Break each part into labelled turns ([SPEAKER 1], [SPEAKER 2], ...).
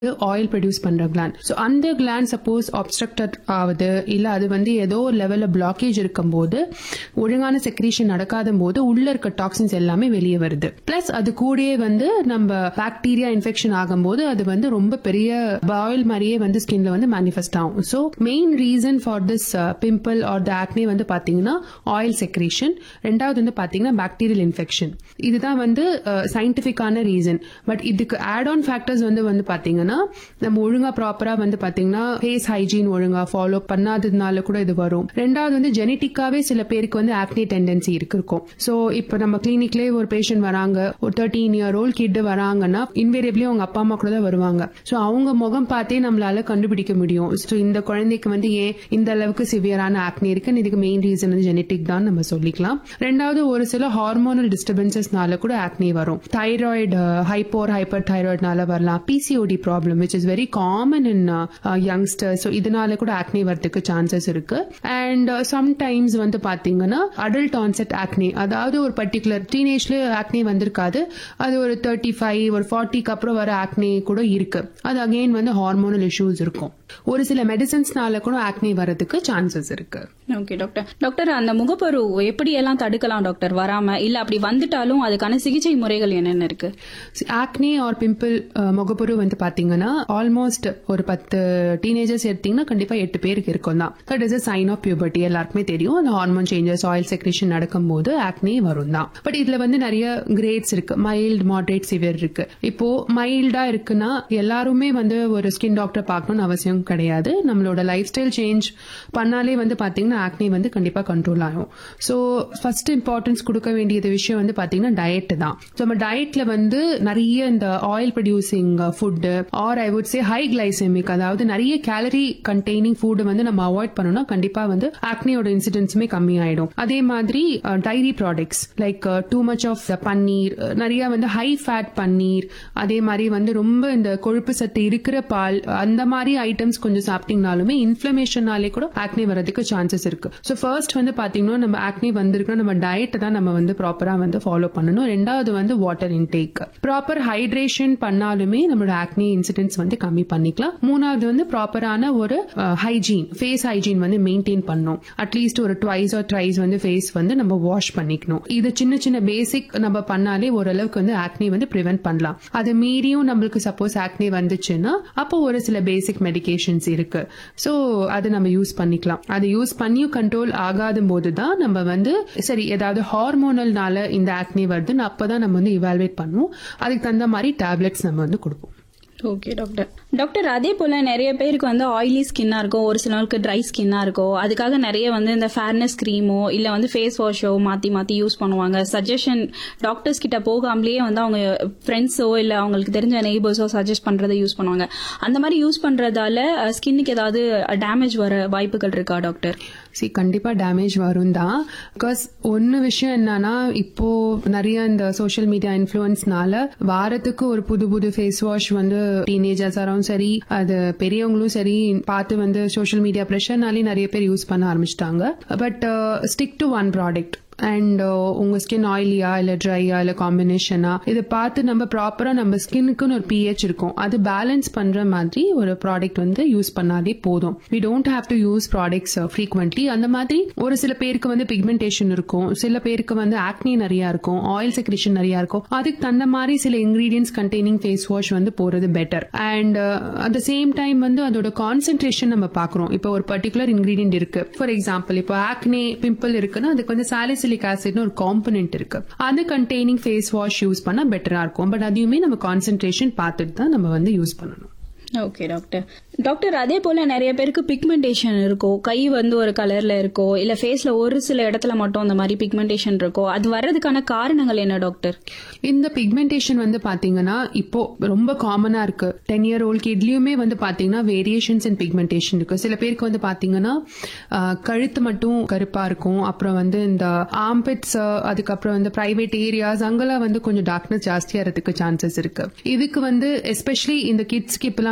[SPEAKER 1] oil produce பண்ற gland so அந்த gland suppose obstructed ஆகுது இல்ல அது வந்து ஏதோ ஒரு லெவல்ல பிளாக்கேஜ் இருக்கும்போது ஒழுங்கான செக்ரீஷன் நடக்காத போது உள்ள இருக்க டாக்ஸின்ஸ் எல்லாமே வெளியே வருது பிளஸ் அது கூடயே வந்து நம்ம பாக்டீரியா இன்ஃபெக்ஷன் ஆகும்போது அது வந்து ரொம்ப பெரிய பாயில் மாதிரியே வந்து ஸ்கின்ல வந்து மேனிஃபெஸ்ட் ஆகும் so main reason for this pimple or the acne வந்து பாத்தீங்கன்னா ஆயில் செக்ரேஷன் ரெண்டாவது வந்து பாத்தீங்கன்னா பாக்டீரியல் இன்ஃபெக்ஷன் இதுதான் வந்து சயின்டிபிக்கான ரீசன் பட் இதுக்கு ஆட் ஆன் ஃபேக்டர்ஸ் வந்து வந்து பாத்தீங்கன்னா நம்ம ஒழுங்கா ப்ராப்பரா வந்து பாத்தீங்கன்னா ஃபேஸ் ஹைஜீன் ஒழுங்கா ஃபாலோ பண்ணாததுனால கூட இது வரும் ரெண்டாவது வந்து ஜெனட்டிக்காவே சில பேருக்கு வந்து ஆக்னே டெண்டன்சி இருக்கு இருக்கும் ஸோ இப்போ நம்ம கிளினிக்லேயே ஒரு பேஷண்ட் வராங்க ஒரு தேர்ட்டீன் இயர் ஓல்ட் கிட் வராங்கன்னா இன்வேரியபிளி அவங்க அப்பா அம்மா கூட தான் வருவாங்க ஸோ அவங்க முகம் பார்த்தே நம்மளால கண்டுபிடிக்க முடியும் ஸோ இந்த குழந்தைக்கு வந்து ஏன் இந்த அளவுக்கு சிவியரான ஆக்னே இருக்குன்னு இதுக்கு மெயின் ரீசன் வந்து ஜெனட்டிக் தான் நம்ம சொல்லிக்கலாம் ரெண்டாவது ஒரு சில ஹார்மோனல் டிஸ்டர்பன்சஸ்னால கூட ஆக்னே வரும் தைராய்டு ஹைப்போர் ஹைப்பர் தைராய்டுனால வரலாம் PCOD problem which is very common in youngster so இதனால கூட ஆக்னே வரதுக்கு சான்சஸ் இருக்கு அண்ட் சம்டைம்ஸ் வந்து பாத்தீங்கன்னா அடல்ட் ஆன்செட் ஆக்னே அதாவது ஒரு பர்டிகுலர் டீனேஜ்ல ஆக்னே வந்திருக்காது அது ஒரு தேர்ட்டி ஃபைவ் ஒரு ஃபார்ட்டிக்கு அப்புறம் வர ஆக்னே கூட இருக்கு அது அகைன் வந்து ஹார்மோனல் இஷ்யூஸ் இருக்கும் ஒரு சில மெடிசன்ஸ்னால கூட ஆக்னே வரதுக்கு சான்சஸ் இருக்கு
[SPEAKER 2] ஓகே டாக்டர் டாக்டர் அந்த முகப்பரு எப்படி எல்லாம் தடுக்கலாம் டாக்டர் வராம இல்ல அப்படி வந்துட்டாலும் அதுக்கான சிகிச்சை முறைகள் என்னென்ன இருக்கு
[SPEAKER 1] ஆக்னே ஆர் பிம்பிள் முகப்பொரு வந்து பாத்தீங்கன்னா ஆல்மோஸ்ட் ஒரு பத்து டீனேஜர்ஸ் எடுத்தீங்கன்னா கண்டிப்பா எட்டு பேருக்கு இருக்கும் தான் that is sign of puberty எல்லாருக்குமே தெரியும் அந்த ஹார்மோன் சேஞ்சஸ் ஆயில் செக்ரேஷன் நடக்கும்போது ஆக்னே வரும் தான் பட் இதுல வந்து நிறைய கிரேட்ஸ் இருக்கு மைல்டு மாடரேட் சிவியர் இருக்கு இப்போ மைல்டா இருக்குன்னா எல்லாருமே வந்து ஒரு ஸ்கின் டாக்டர் பார்க்கணும்னு அவசியம் கிடையாது நம்மளோட லைஃப் ஸ்டைல் சேஞ்ச் பண்ணாலே வந்து பாத்தீங்கன்னா ஆக்னே வந்து கண்டிப்பா கண்ட்ரோல் ஆகும் ஸோ ஃபர்ஸ்ட் இம்பார்ட்டன்ஸ் கொடுக்க வேண்டியது விஷயம் வந்து பாத்தீங்கன்னா டயட் தான் ஸோ நம்ம டயட்ல வந்து நிறைய இந்த oil producing food or I would say high glycemic அதாவது நிறைய கேலரி கண்டெய்னிங் ஃபுட் வந்து நம்ம அவாய்ட் பண்ணோம்னா கண்டிப்பா வந்து ஆக்னியோட இன்சிடென்ட்ஸுமே கம்மி ஆயிடும் அதே மாதிரி dairy products like too much of paneer ah, நிறைய வந்து ஹை ஃபேட் பன்னீர் அதே மாதிரி வந்து ரொம்ப இந்த கொழுப்பு சத்து இருக்கிற பால் அந்த மாதிரி ஐட்டம்ஸ் கொஞ்சம் சாப்பிட்டீங்கனாலுமே இன்ஃபிளமேஷனாலே கூட ஆக்னே வரதுக்கு சான்சஸ் இருக்கு ஸோ ஃபர்ஸ்ட் வந்து பாத்தீங்கன்னா நம்ம ஆக்னே வந்திருக்கோம் நம்ம டயட் தான் நம்ம வந்து ப்ராப்பரா வந்து ஃபாலோ பண்ணணும் ரெண்டாவது வந்து வாட்டர் இன்டேக் ப்ராப்பர் ஹைட்ரேஷன் பண்ணாலுமே நம்மளோட ஆக்னே இன்சிடென்ட்ஸ் வந்து கம்மி பண்ணிக்கலாம் மூணாவது வந்து ப்ராப்பரான ஒரு ஹைஜீன் ஃபேஸ் ஹைஜீன் வந்து மெயின்டைன் பண்ணணும் அட்லீஸ்ட் ஒரு ட்வைஸ் ஆர் ட்ரைஸ் வந்து ஃபேஸ் வந்து நம்ம வாஷ் பண்ணிக்கணும் இது சின்ன சின்ன பேசிக் நம்ம பண்ணாலே ஓரளவுக்கு வந்து ஆக்னே வந்து ப்ரிவென்ட் பண்ணலாம் அது மீறியும் நம்மளுக்கு சப்போஸ் ஆக்னே வந்துச்சுன்னா அப்போ ஒரு சில பேசிக் மெடிகேஷன்ஸ் இருக்கு ஸோ அது நம்ம யூஸ் பண்ணிக்கலாம் அது யூஸ் பண்ணியும் கண்ட்ரோல் ஆகாத போது தான் நம்ம வந்து சரி ஏதாவது ஹார்மோனல்னால இந்த ஆக்னே வருதுன்னு அப்பதான் நம்ம வந்து இவால்வேட் பண்ணுவோம் அதுக்கு தகுந்த மாதிரி டேப்லெட்ஸ் நம்ம வந்து கொடுப்போம்
[SPEAKER 2] ஓகே டாக்டர் டாக்டர் அதே போல நிறைய பேருக்கு வந்து ஆயிலி ஸ்கின்னா இருக்கும் ஒரு சிலருக்கு ட்ரை ஸ்கின்னா இருக்கும் அதுக்காக நிறைய வந்து இந்த ஃபேர்னஸ் கிரீமோ இல்ல வந்து ஃபேஸ் வாஷோ மாத்தி மாத்தி யூஸ் பண்ணுவாங்க சஜஷன் டாக்டர்ஸ் கிட்ட போகாமலேயே வந்து அவங்க ஃப்ரெண்ட்ஸோ இல்ல அவங்களுக்கு தெரிஞ்ச நெய்பர்ஸோ சஜஸ்ட் பண்றதை யூஸ் பண்ணுவாங்க அந்த மாதிரி யூஸ் பண்றதால ஸ்கின்னுக்கு ஏதாவது டேமேஜ் வர வாய்ப்புகள் இருக்கா டாக்டர்
[SPEAKER 1] சி கண்டிப்பா டேமேஜ் வரும் தான் பிகாஸ் ஒன்னு விஷயம் என்னன்னா இப்போ நிறைய இந்த சோஷியல் மீடியா இன்ஃபுளுன்ஸ்னால வாரத்துக்கு ஒரு புது புது ஃபேஸ் வாஷ் வந்து டீனேஜர்ஸாரும் சரி அது பெரியவங்களும் சரி பார்த்து வந்து சோஷியல் மீடியா ப்ரெஷர்னாலே நிறைய பேர் யூஸ் பண்ண ஆரம்பிச்சிட்டாங்க but stick to one product and உங்க ஸ்கின் ஆயிலியா இல்ல ட்ரையா இல்ல காம்பினேஷனா இதை பார்த்து நம்ம ப்ராப்பரா நம்ம ஸ்கின்னுக்குன்னு ஒரு பிஹெச் இருக்கும் அது பேலன்ஸ் பண்ற மாதிரி ஒரு ப்ராடக்ட் வந்து யூஸ் பண்ணாலே போதும் we don't have to use products frequently அந்த மாதிரி ஒரு சில பேருக்கு வந்து பிக்மெண்டேஷன் இருக்கும் சில பேருக்கு வந்து ஆக்னி நிறைய இருக்கும் ஆயில் செக்ரேஷன் நிறைய இருக்கும் அதுக்கு தகுந்த மாதிரி சில இன்கிரீடியன்ஸ் கண்டெய்னிங் ஃபேஸ் வாஷ் வந்து போறது better and at the same time வந்து அதோட கான்சென்ட்ரேஷன் நம்ம பாக்குறோம் இப்போ ஒரு பர்டிகுலர் இன்கிரீடியன்ட் இருக்கு ஃபார் எக்ஸாம்பிள் இப்போ ஆக்னே பிம்பிள் இருக்குன்னா அதுக்கு வந்து சாலிசிலிக் ஆசிட்னு ஒரு காம்பனன்ட் இருக்கு அது கண்டெய்னிங் ஃபேஸ் வாஷ் யூஸ் பண்ணா பெட்டரா இருக்கும் பட் அதையுமே நம்ம கான்சென்ட்ரேஷன் பார்த்துட்டு தான் நம்ம வந்து யூஸ் பண்ணணும்
[SPEAKER 2] ஓகே டாக்டர் டாக்டர் அதே போல நிறைய பேருக்கு பிக்மெண்டேஷன் இருக்கும் கை வந்து ஒரு கலர்ல இருக்கோ இல்ல ஃபேஸ்ல ஒரு சில இடத்துல மட்டும் அந்த மாதிரி பிக்மெண்டேஷன் இருக்கோ அது வர்றதுக்கான காரணங்கள் என்ன டாக்டர்
[SPEAKER 1] இந்த பிக்மெண்டேஷன் வந்து பாத்தீங்கன்னா இப்போ ரொம்ப காமனா இருக்கு டென் இயர் ஓல்ட் கிட்லயுமே வந்து பாத்தீங்கன்னா வேரியேஷன்ஸ் இன் பிக்மெண்டேஷன் இருக்கு சில பேருக்கு வந்து பாத்தீங்கன்னா ஆஹ், கழுத்து மட்டும் கருப்பா இருக்கும் அப்புறம் வந்து இந்த ஆம்பிட்ஸ் அதுக்கப்புறம் வந்து பிரைவேட் ஏரியாஸ் அங்கெல்லாம் வந்து கொஞ்சம் டார்க்னஸ் ஜாஸ்தியா இருக்கிறதுக்கு சான்சஸ் இருக்கு இதுக்கு வந்து எஸ்பெஷலி இந்த கிட்ஸ்க்கு இப்பெல்லாம்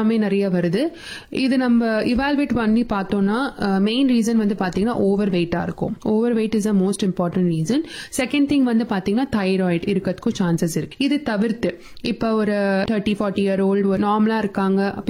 [SPEAKER 1] எல்லாமே நிறைய வருது இது நம்ம இவால்வேட் பண்ணி பார்த்தோம்னா மெயின் ரீசன் வந்து பாத்தீங்கன்னா ஓவர் வெயிட்டா இருக்கும் overweight is a most important reason second thing வந்து பாத்தீங்கன்னா தைராய்டு இருக்கிறதுக்கும் சான்சஸ் இருக்கு இது தவிர்த்து இப்ப ஒரு தேர்ட்டி ஃபார்ட்டி இயர் ஓல்டு நார்மலா இருக்காங்க